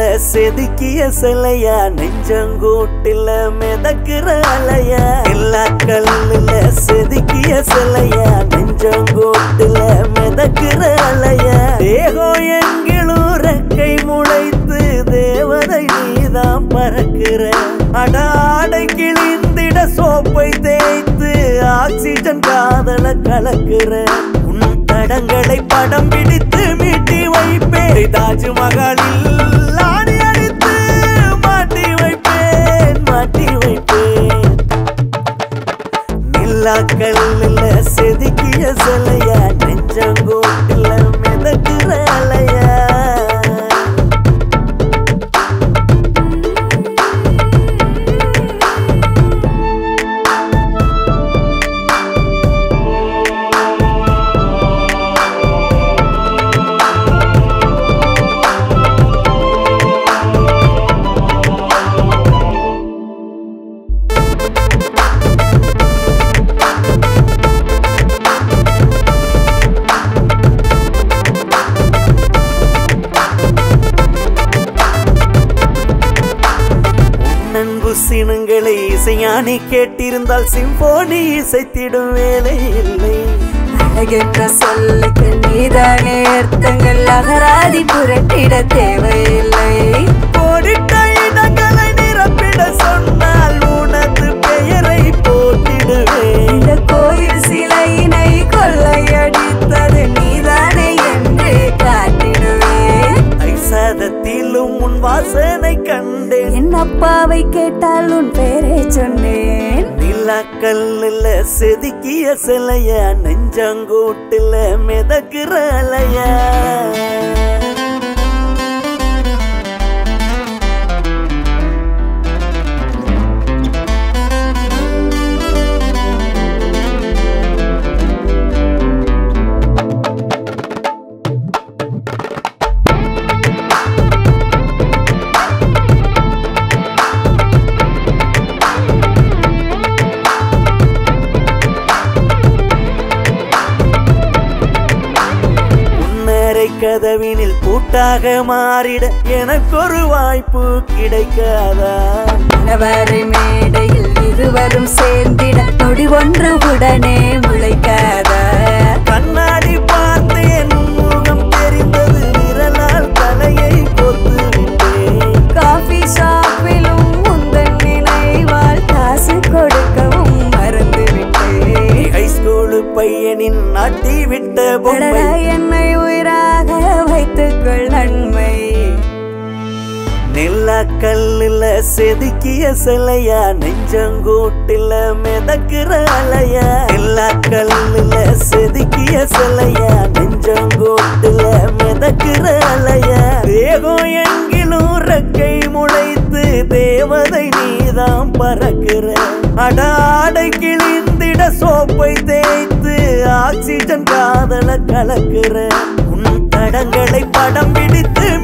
செதுக்கிய சிலையா நெஞ்சங்கூட்டில மிதக்கிற அலையா எல்லா கல்லுல செதுக்கிய சிலையா நெஞ்சங்கூட்டில மிதக்கிற அலையா தேகம் எங்கிலும் ரெக்கை முளைத்து தேவதை நீதான் பறக்கிற அடாடை கிழிந்திட சோப்பை தேய்த்து ஆக்சிஜன் காதல கலக்குற உன் தடங்களை படம் பிடித்து மீட்டி வைப்பேன் தாஜ்மஹாலில் ஆணி அடித்து மாட்டி வைப்பேன் மாட்டி வைப்பேன் நில்லா கல்லுல செதுக்கிய சிலையா நெஞ்சங்கோட்டில மிதக்கிற அலையா நண்பு சினங்களை இசையானி கேட்டிருந்தால் சிம்போனி இசைத்திடும் வேலை இல்லை அழகென்ற சொல்லுக்கு நீதானே அர்த்தங்கள் அகராதி புரட்டிட தேவையில்லை கோடிட்ட இடங்களை நிரப்பிட சொன்னால் உனது பெயரை போட்டிடுவேன் இந்த கோயில் சிலையினை கொள்ளையடித்தது நீதானே என்று காட்டிடுவேன் ஐசாதத்திலும் உன் வாசனை கண்டேன் என் அப்பாவை கேட்டால் உன் பேரை சொன்னேன் நிலக்கல்லுல செதுக்கிய சிலையா நெஞ்சங்கூட்டுல மிதக்கிற அலையா உன்னரை கதவினில் பூட்டாக மாறிட எனக்கொரு வாய்ப்பு கிடைக்காதா கணவரை மேடையில் இருவரும் சேர்ந்திட நொடி ஒன்று உடனே முளைக்காதா கண்ணாடி பார்த்தேன் உன் முகம் தெரிந்தது விரலால் தலையை கொத்து விட்டேன் காஃபி ஷாப்பிலும் உந்தன் நினைவால் காசு கொடுக்கவும் மறந்து விட்டேன் ஹைஸ்கூலு பையனின் நாட்டி விட்ட பொம்மை அடடா, என்னை உயிராக வைத்துக்கொள் நன்மை நிலக்கல்லுல செதுக்கிய சிலையா நெஞ்சங்கூட்டில மிதக்கிற அலையா நிலக்கல்லுல செதுக்கிய சிலையா நெஞ்சங்கூட்டில மிதக்கிற அலையா தேகம் எங்கிலும் ரெக்கை முளைத்து தேவதை நீதான் பறக்கிற அடாடை கிழிந்திட சோப்பை தேய்த்து ஆக்சிஜன் காதல கலக்குற உன் தடங்களை படம் பிடித்து